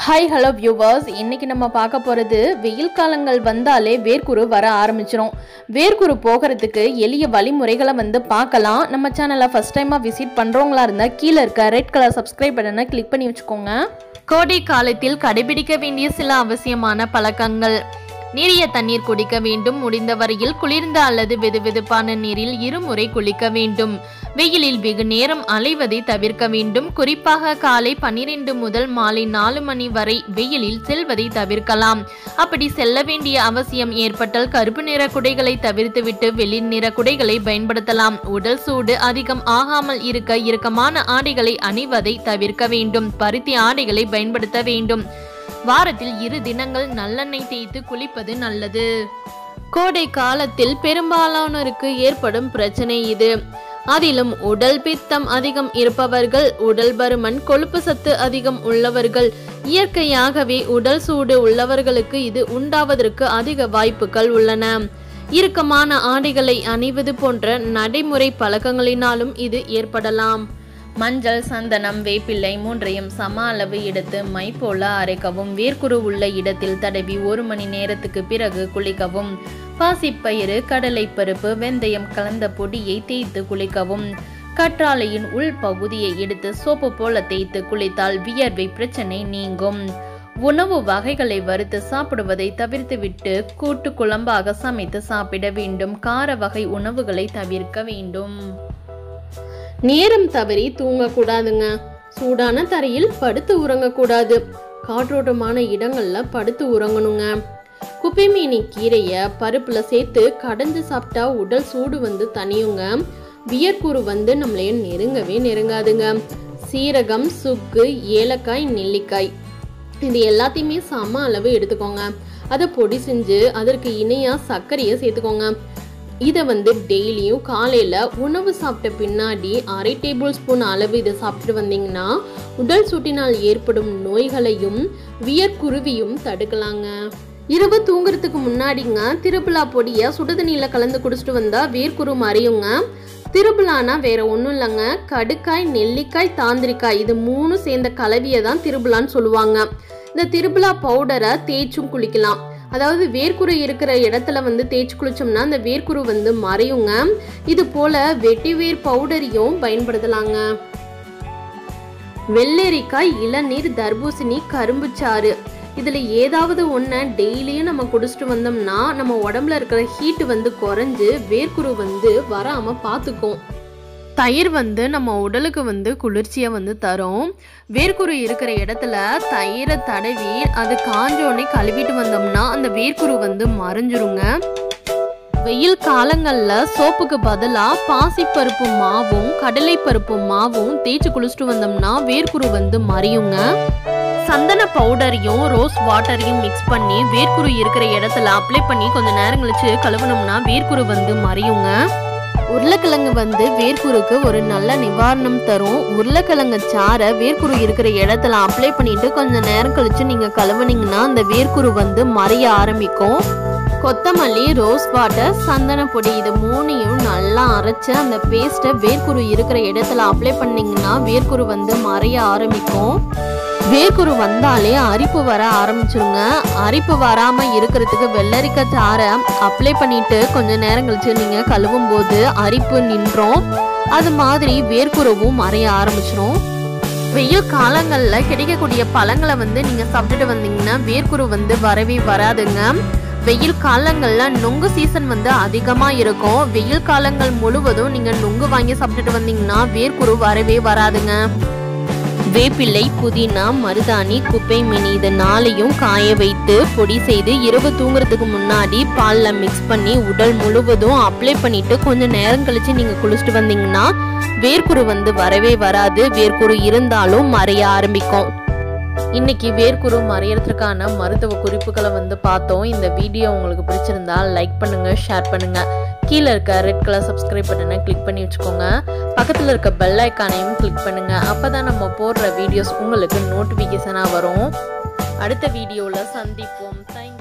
hi hello viewers இன்னைக்கு நம்ம பார்க்க போகிறது வெயில் காலங்கள் வந்தாலே வேர்க்குரு வர ஆரம்பிச்சிரும் வேர்க்குரு போகிறதுக்கு எளிய வழிமுறைகளை வந்து பார்க்கலாம் நம்ம சேனலை ஃபஸ்ட் டைமாக விசிட் பண்ணுறவங்களா இருந்தால் கீழே இருக்க ரெட் கலர் சப்ஸ்கிரைப் பட்டனை கிளிக் பண்ணி வச்சுக்கோங்க கோடை காலத்தில் கடைபிடிக்க வேண்டிய சில அவசியமான பழக்கங்கள் நிறைய தண்ணீர் குடிக்க வேண்டும் முடிந்த வரையில் குளிர்ந்த அல்லது வெதுவெதுப்பான நீரில் இருமுறை குளிக்க வேண்டும் வெயிலில் வெகு நேரம் அலைவதை தவிர்க்க வேண்டும் குறிப்பாக காலை பன்னிரண்டு முதல் மாலை நாலு மணி வரை வெயிலில் செல்வதை தவிர்க்கலாம் அப்படி செல்ல வேண்டிய அவசியம் ஏற்பட்டால் கருப்பு நிற குடைகளை தவிர்த்துவிட்டு வெளிர் நிற குடைகளை பயன்படுத்தலாம் உடல் சூடு அதிகம் ஆகாமல் இருக்க இறுக்கமான ஆடைகளை அணிவதை தவிர்க்க வேண்டும் பருத்தி ஆடைகளை பயன்படுத்த வேண்டும் வாரத்தில் இரு தினங்கள் நல்லெண்ணெய் தேய்த்து குளிப்பது நல்லது கோடை காலத்தில் பெரும்பாலானோருக்கு ஏற்படும் பிரச்சனை இது அதிலும் உடல் பித்தம் அதிகம் இருப்பவர்கள் உடல் பருமன் கொழுப்பு சத்து அதிகம் உள்ளவர்கள் இயற்கையாகவே உடல் சூடு உள்ளவர்களுக்கு இது உண்டாவதற்கு அதிக வாய்ப்புகள் உள்ளன இறுக்கமான ஆடைகளை அணிவது போன்ற நடைமுறை பழக்கங்களினாலும் இது ஏற்படலாம் மஞ்சள் சந்தனம் வேப்பிள்ளை மூன்றையும் சம அளவு எடுத்து மை போல அரைக்கவும் வேர்க்குரு உள்ள இடத்தில் தடவி ஒரு மணி நேரத்துக்கு பிறகு குளிக்கவும் பாசிப்பயிறு கடலைப்பருப்பு வெந்தயம் கலந்த பொடியை தேய்த்து குளிக்கவும் கற்றாழையின் உள் பகுதியை எடுத்து சோப்பு போல தேய்த்து குளித்தால் வியர்வை பிரச்சனை நீங்கும் உணவு வகைகளை வறுத்து சாப்பிடுவதை தவிர்த்துவிட்டு கூட்டு குழம்பாக சமைத்து சாப்பிட வேண்டும் கார வகை உணவுகளை தவிர்க்க வேண்டும் நேரம் தவறி தூங்கக்கூடாதுங்க சூடான தரையில் படுத்து உறங்கக்கூடாது காற்றோட்டமான இடங்கள்ல படுத்து உறங்கணுங்க குப்பைமீனி கீரையை பருப்புல சேர்த்து கடைஞ்சு சாப்பிட்டா உடல் சூடு வந்து தனியுங்க வியர்க்குரு வந்து நம்மளைய நெருங்கவே நெருங்காதுங்க சீரகம் சுக்கு ஏலக்காய் நெல்லிக்காய் இது எல்லாத்தையுமே சம அளவு எடுத்துக்கோங்க அதை பொடி செஞ்சு அதற்கு இணையாக சர்க்கரையை சேர்த்துக்கோங்க இதை வந்து டெய்லியும் காலையில் உணவு சாப்பிட்ட பின்னாடி அரை டேபிள் ஸ்பூன் அளவு இதை சாப்பிட்டு வந்தீங்கன்னா உடல் சூட்டினால் ஏற்படும் நோய்களையும் வியர்க்குருவியும் தடுக்கலாங்க இரவு தூங்குறதுக்கு முன்னாடிங்க திருப்பிலா பொடியை சுடுதண்ணியில் கலந்து குடிச்சிட்டு வந்தால் வேர்க்குரு மறையுங்க திருபிளானா வேற ஒன்றும் இல்லைங்க கடுக்காய் நெல்லிக்காய் தாந்திரிக்காய் இது மூணு சேர்ந்த கலவியை தான் திருபிளான்னு சொல்லுவாங்க இந்த திருபிளா பவுடரை தேய்ச்சும் குளிக்கலாம் அதாவது வேர்க்குரு இருக்கிற இடத்துல வந்து தேய்ச்சி குளிச்சோம்னா அந்த வேர்க்குரு வந்து மறையுங்க இது போல வெட்டி வேர் பவுடரையும் பயன்படுத்தலாங்க வெள்ளரிக்காய் இளநீர் தர்பூசணி கரும்பு சாறு இதில் ஏதாவது ஒன்றை டெய்லியும் நம்ம குடிச்சிட்டு வந்தோம்னா நம்ம உடம்புல இருக்கிற ஹீட்டு வந்து குறைஞ்சு வேர்க்குரு வந்து வராமல் பார்த்துக்கும் தயிர் வந்து நம்ம உடலுக்கு வந்து குளிர்ச்சியை வந்து தரும் வேர்க்குரு இருக்கிற இடத்துல தயிரை தடவி அது காஞ்சோடனே கழுவிட்டு வந்தோம்னா அந்த வேர்க்குரு வந்து மறைஞ்சிருங்க வெயில் காலங்களில் சோப்புக்கு பதிலாக பாசிப்பருப்பு மாவும் கடலைப்பருப்பு மாவும் தேய்ச்சி குளிச்சுட்டு வந்தோம்னா வேர்க்குரு வந்து மறையுங்க சந்தன பவுடரையும் ரோஸ் வாட்டரையும் மிக்ஸ் பண்ணி வேர்க்குரு இருக்கிற இடத்துல அப்ளை பண்ணி கொஞ்ச நேரம் கழிச்சு கழுவுனோம்னா வேர்க்குரு வந்து மறையுங்க உருளைக்கிழங்கு வந்து வேர்க்குருக்கு ஒரு நல்ல நிவாரணம் தரும் உருளைக்கிழங்கு சாறை வேர்க்குரு இருக்கிற இடத்துல அப்ளை பண்ணிட்டு கொஞ்ச நேரம் கழிச்சு நீங்க கழுவுனீங்கன்னா அந்த வேர்க்குரு வந்து மறைய ஆரம்பிக்கும் கொத்தமல்லி ரோஸ் வாட்டர் சந்தன பொடி இது மூணையும் நல்லா அரைச்சு அந்த பேஸ்ட்டை வேர்க்குரு இருக்கிற இடத்துல அப்ளை பண்ணீங்கன்னா வேர்க்குரு வந்து மறைய ஆரம்பிக்கும் வேர்க்குரு வந்தாலே அரிப்பு வர ஆரம்பிச்சிருங்க அரிப்பு வராம இருக்கிறதுக்கு வெள்ளரிக்காய் சாறை அப்ளை பண்ணிட்டு கொஞ்ச நேரம் கழிச்சு நீங்க கழுவும் போது அரிப்பு நின்றோம் அது மாதிரி வேர்க்குருவும் மறைய ஆரம்பிச்சிரும் வெயில் காலங்களில் கிடைக்கக்கூடிய பழங்களை வந்து நீங்கள் சாப்பிட்டுட்டு வந்தீங்கன்னா வேர்க்குரு வந்து வரவே வராதுங்க வெயில் காலங்களில் நுங்கு சீசன் வந்து அதிகமாக இருக்கும் வெயில் காலங்கள் முழுவதும் நீங்கள் நுங்கு வாங்கி சாப்பிட்டுட்டு வந்தீங்கன்னா வேர்க்குரு வரவே வராதுங்க வேப்பிள்ளை புதினா மருதாணி குப்பை மீன் இது நாளையும் காய வைத்து பொடி செய்து இரவு தூங்குறதுக்கு முன்னாடி பாலில் மிக்ஸ் பண்ணி உடல் முழுவதும் அப்ளை பண்ணிட்டு கொஞ்சம் நேரம் கழிச்சு நீங்கள் குளிச்சுட்டு வந்தீங்கன்னா வேர்க்குரு வந்து வரவே வராது வேர்க்குரு இருந்தாலும் மறைய ஆரம்பிக்கும் இன்னைக்கு வேர்க்குரு மறையறதுக்கான மருத்துவ குறிப்புகளை வந்து பார்த்தோம் இந்த வீடியோ உங்களுக்கு பிடிச்சிருந்தா லைக் பண்ணுங்க ஷேர் பண்ணுங்க கீழே இருக்க ரெட் கலர் சப்ஸ்கிரைப் பட்டனை கிளிக் பண்ணி வச்சுக்கோங்க பக்கத்தில் இருக்க பெல் ஐக்கானையும் கிளிக் பண்ணுங்க அப்பதான் நம்ம போடுற வீடியோஸ் உங்களுக்கு நோட்டிஃபிகேஷனாக வரும் அடுத்த வீடியோவில் சந்திப்போம் தேங்க்